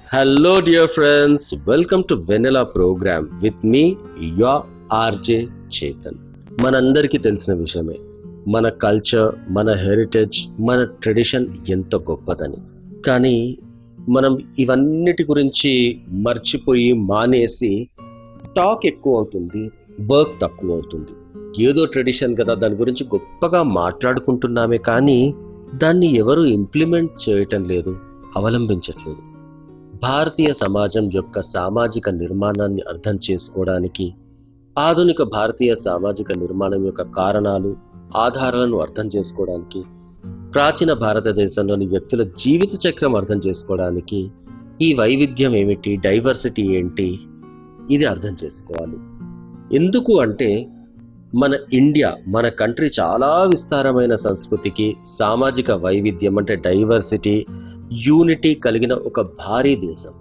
Hello, dear friends. Welcome to Vanilla program with me, your RJ Chetan. మనందరికీ తెలిసిన విషయమే మన కల్చర్ మన హెరిటేజ్ మన ట్రెడిషన్ ఎంత గొప్పదని కానీ మనం ఇవన్నిటి గురించి మర్చిపోయి మానేసి టాక్ ఎక్కువ అవుతుంది వర్క్ తక్కువ అవుతుంది ఏదో ట్రెడిషన్ కదా దాని గురించి గొప్పగా మాట్లాడుకుంటున్నామే కానీ దాన్ని ఎవరు ఇంప్లిమెంట్ చేయటం లేదు అవలంబించట్లేదు భారతీయ సమాజం యొక్క సామాజిక నిర్మాణాన్ని అర్థం చేసుకోవడానికి ఆధునిక భారతీయ సామాజిక నిర్మాణం యొక్క కారణాలు ఆధారాలను అర్థం చేసుకోవడానికి ప్రాచీన భారతదేశంలోని వ్యక్తుల జీవిత చక్రం అర్థం చేసుకోవడానికి ఈ వైవిధ్యం ఏమిటి డైవర్సిటీ ఏంటి ఇది అర్థం చేసుకోవాలి ఎందుకు అంటే మన ఇండియా మన కంట్రీ చాలా విస్తారమైన సంస్కృతికి సామాజిక వైవిధ్యం అంటే డైవర్సిటీ యూనిటీ కలిగిన ఒక భారీ దేశం